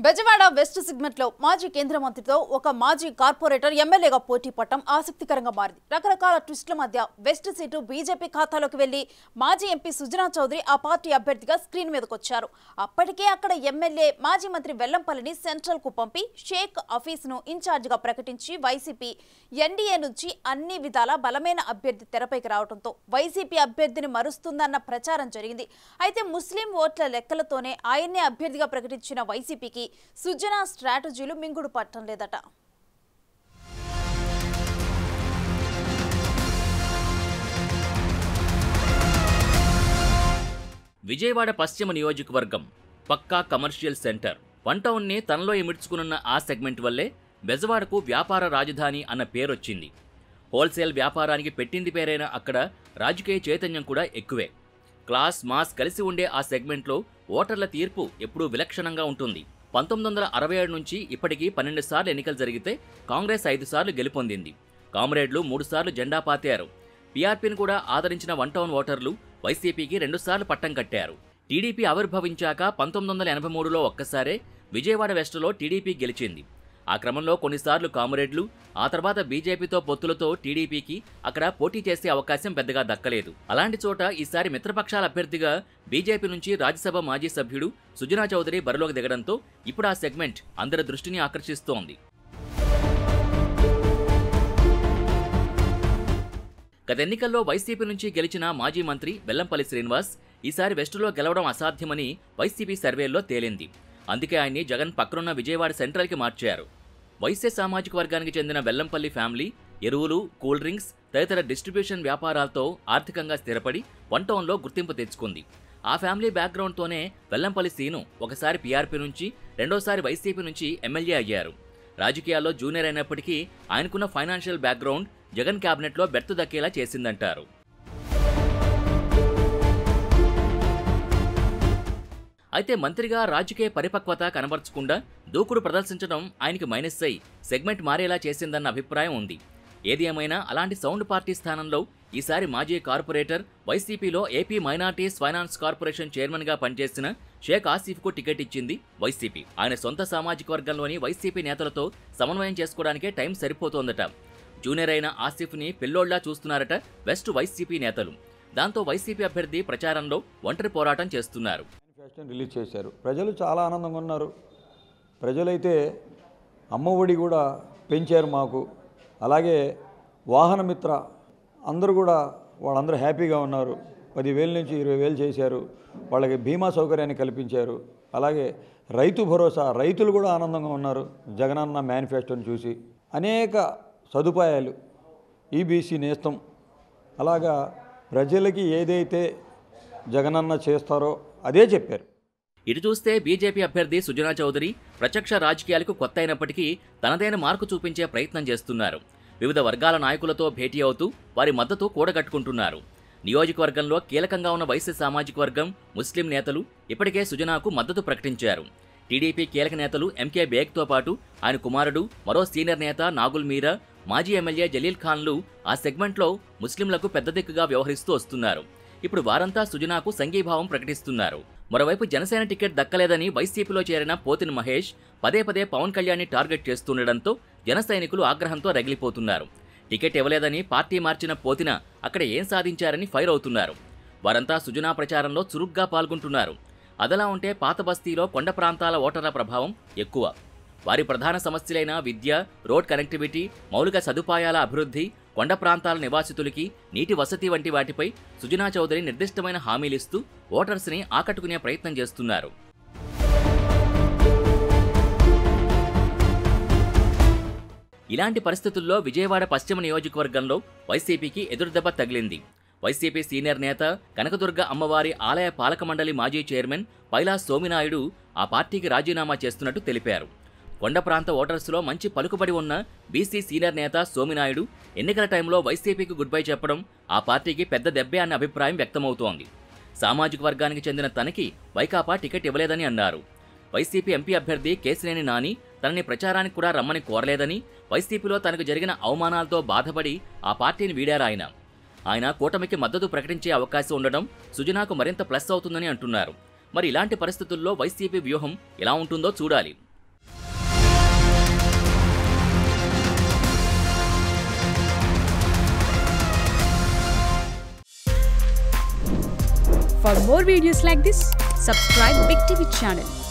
Bezawada west segment లో మాజీ కేంద్ర మంత్రితో ఒక మాజీ కార్పొరేటర్ ఎమ్మెల్యేగా పోటీ పడటం ఆసక్తికరంగా మారింది రకరకాల ట్విస్టుల మధ్య వెస్ట్ సీటు బీజేపీ ఖాతాలోకి వెళ్లి మాజీ ఎంపీ సుజనా చౌదరి ఆ పార్టీ అభ్యర్థిగా స్క్రీన్ మీదకు వచ్చారు అప్పటికే అక్కడ ఎమ్మెల్యే మాజీ మంత్రి వెల్లంపల్లిని సెంట్రల్ కు పంపి షేక్ ఆఫీస్ ను ఇన్ఛార్జ్ గా ప్రకటించి వైసీపీ ఎన్డీఏ నుంచి అన్ని విధాల బలమైన అభ్యర్థి తెరపైకి రావడంతో వైసీపీ అభ్యర్థిని మరుస్తుందన్న ప్రచారం జరిగింది అయితే ముస్లిం ఓట్ల లెక్కలతోనే ఆయన్నే అభ్యర్థిగా ప్రకటించిన వైసీపీకి సుజనా స్ట్రాటజీలు మింగుడు పట్టం లేదట విజయవాడ పశ్చిమ నియోజకవర్గం పక్కా కమర్షియల్ సెంటర్ వన్ టౌన్ని తనలో ఇమిడ్చుకునున్న ఆ సెగ్మెంట్ వల్లే బెజవాడకు వ్యాపార రాజధాని అన్న పేరొచ్చింది హోల్సేల్ వ్యాపారానికి పెట్టింది పేరైన అక్కడ రాజకీయ చైతన్యం కూడా ఎక్కువే క్లాస్ మాస్ కలిసి ఉండే ఆ సెగ్మెంట్లో ఓటర్ల తీర్పు ఎప్పుడూ విలక్షణంగా ఉంటుంది పంతొమ్మిది వందల అరవై ఏడు నుంచి ఇప్పటికీ పన్నెండు సార్లు ఎన్నికలు జరిగితే కాంగ్రెస్ ఐదు సార్లు గెలుపొందింది కామ్రేడ్లు మూడు సార్లు జెండా పాతారు పీఆర్పీని కూడా ఆదరించిన వన్ టౌన్ ఓటర్లు వైసీపీకి రెండుసార్లు పట్టం కట్టారు టీడీపీ ఆవిర్భవించాక పంతొమ్మిది వందల ఎనభై మూడులో ఒక్కసారే విజయవాడ వెస్టులో టీడీపీ గెలిచింది ఆ క్రమంలో కొన్నిసార్లు కామ్రేడ్లు ఆ తర్వాత బీజేపీతో పొత్తులతో టీడీపీకి అక్కడ పోటీ చేసే అవకాశం పెద్దగా దక్కలేదు అలాంటి చోట ఈసారి మిత్రపక్షాల అభ్యర్థిగా బీజేపీ నుంచి రాజ్యసభ మాజీ సభ్యుడు సుజనా చౌదరి బరిలోకి దిగడంతో ఇప్పుడు ఆ సెగ్మెంట్ అందరి దృష్టిని ఆకర్షిస్తోంది గత ఎన్నికల్లో వైసీపీ నుంచి గెలిచిన మాజీ మంత్రి వెల్లంపల్లి శ్రీనివాస్ ఈసారి వెస్టులో గెలవడం అసాధ్యమని వైసీపీ సర్వేల్లో తేలింది అందుకే ఆయన్ని జగన్ పక్కనున్న విజయవాడ సెంట్రల్కి మార్చారు వైశ్య సామాజిక వర్గానికి చెందిన వెల్లంపల్లి ఫ్యామిలీ ఎరువులు కూల్ డ్రింక్స్ తదితర డిస్ట్రిబ్యూషన్ వ్యాపారాలతో ఆర్థికంగా స్థిరపడి వన్ టౌన్లో గుర్తింపు తెచ్చుకుంది ఆ ఫ్యామిలీ బ్యాక్గ్రౌండ్తోనే వెల్లంపల్లి సీను ఒకసారి పీఆర్పీ నుంచి రెండోసారి వైసీపీ నుంచి ఎమ్మెల్యే అయ్యారు రాజకీయాల్లో జూనియర్ అయినప్పటికీ ఆయనకున్న ఫైనాన్షియల్ బ్యాక్గ్రౌండ్ జగన్ క్యాబినెట్లో బెర్తు దక్కేలా చేసిందంటారు అయితే మంత్రిగా రాజకీయ పరిపక్వత కనబరచకుండా దూకుడు ప్రదర్శించడం ఆయనకి మైనస్ అయి సెగ్మెంట్ మారేలా చేసిందన్న అభిప్రాయం ఉంది ఏది ఏమైనా అలాంటి సౌండ్ పార్టీ స్థానంలో ఈసారి మాజీ కార్పొరేటర్ వైసీపీలో ఏపీ మైనార్టీస్ ఫైనాన్స్ కార్పొరేషన్ చైర్మన్గా పనిచేసిన షేక్ ఆసిఫ్కు టికెట్ ఇచ్చింది వైసీపీ ఆయన సొంత సామాజిక వర్గంలోని వైసీపీ నేతలతో సమన్వయం చేసుకోవడానికే టైం సరిపోతోందట జూనియర్ అయిన ఆసిఫ్ని పిల్లోళ్లా చూస్తున్నారట వెస్ట్ వైసీపీ నేతలు దాంతో వైసీపీ అభ్యర్థి ప్రచారంలో ఒంటరి పోరాటం చేస్తున్నారు మేనిఫెస్టోని రిలీజ్ చేశారు ప్రజలు చాలా ఆనందంగా ఉన్నారు ప్రజలైతే అమ్మ ఒడి కూడా పెంచారు మాకు అలాగే వాహనమిత్ర అందరూ కూడా వాళ్ళందరూ హ్యాపీగా ఉన్నారు పదివేల నుంచి ఇరవై వేలు చేశారు వాళ్ళకి బీమా సౌకర్యాన్ని కల్పించారు అలాగే రైతు భరోసా రైతులు కూడా ఆనందంగా ఉన్నారు జగనన్న మేనిఫెస్టోని చూసి అనేక సదుపాయాలు ఈబీసీ నేస్తం అలాగా ప్రజలకి ఏదైతే జగనన్న చేస్తారో అదే చెప్పారు ఇటు చూస్తే బీజేపీ అభ్యర్థి సుజనా చౌదరి ప్రత్యక్ష రాజకీయాలకు కొత్త అయినప్పటికీ తనదైన మార్కు చూపించే ప్రయత్నం చేస్తున్నారు వివిధ వర్గాల నాయకులతో భేటీ అవుతూ వారి మద్దతు కూడగట్టుకుంటున్నారు నియోజకవర్గంలో కీలకంగా ఉన్న వైశ్య సామాజిక వర్గం ముస్లిం నేతలు ఇప్పటికే సుజనాకు మద్దతు ప్రకటించారు టీడీపీ కీలక నేతలు ఎంకే బేగ్తో పాటు ఆయన కుమారుడు మరో సీనియర్ నేత నాగుల్ మీరా మాజీ ఎమ్మెల్యే జలీల్ ఖాన్లు ఆ సెగ్మెంట్లో ముస్లింలకు పెద్ద దిక్కుగా వ్యవహరిస్తూ వస్తున్నారు ఇప్పుడు వారంతా సుజనాకు సంఘీభావం ప్రకటిస్తున్నారు మరోవైపు జనసేన టికెట్ దక్కలేదని వైసీపీలో చేరిన పోతిన మహేష్ పదే పదే పవన్ కళ్యాణ్ని టార్గెట్ చేస్తుండటంతో జన సైనికులు ఆగ్రహంతో రగిలిపోతున్నారు టికెట్ ఇవ్వలేదని పార్టీ మార్చిన పోతిన అక్కడ ఏం సాధించారని ఫైర్ అవుతున్నారు వారంతా సుజనా ప్రచారంలో చురుగ్గా పాల్గొంటున్నారు అదలా ఉంటే పాత బస్తీలో కొండ ప్రాంతాల ఓటర్ల ప్రభావం ఎక్కువ వారి ప్రధాన సమస్యలైన విద్య రోడ్ కనెక్టివిటీ మౌలిక సదుపాయాల అభివృద్ధి కొండ ప్రాంతాల నివాసితులకి నీటి వసతి వంటి వాటిపై సుజనా చౌదరి నిర్దిష్టమైన హామీలిస్తూ ఓటర్స్ని ఆకట్టుకునే ప్రయత్నం చేస్తున్నారు ఇలాంటి పరిస్థితుల్లో విజయవాడ పశ్చిమ నియోజకవర్గంలో వైసీపీకి ఎదురుదెబ్బ తగిలింది వైసీపీ సీనియర్ నేత కనకదుర్గ అమ్మవారి ఆలయ పాలక మండలి మాజీ చైర్మన్ పైలా సోమినాయుడు ఆ పార్టీకి రాజీనామా చేస్తున్నట్టు తెలిపారు కొండ ప్రాంత ఓటర్స్లో మంచి పలుకుబడి ఉన్న బీసీ సీనియర్ నేత సోమినాయుడు ఎన్నికల టైంలో వైసీపీకి గుడ్ బై చెప్పడం ఆ పార్టీకి పెద్ద దెబ్బే అన్న అభిప్రాయం వ్యక్తమవుతోంది సామాజిక వర్గానికి చెందిన తనకి వైకాపా టికెట్ ఇవ్వలేదని అన్నారు వైసీపీ ఎంపీ అభ్యర్థి కేసినేని నాని తనని ప్రచారానికి కూడా రమ్మని కోరలేదని వైసీపీలో తనకు జరిగిన అవమానాలతో బాధపడి ఆ పార్టీని వీడారాయన ఆయన కూటమికి మద్దతు ప్రకటించే అవకాశం ఉండడం సుజనాకు మరింత ప్లస్ అవుతుందని అంటున్నారు మరి ఇలాంటి పరిస్థితుల్లో వైసీపీ వ్యూహం ఎలా ఉంటుందో చూడాలి For more videos like this, subscribe Big TV channel.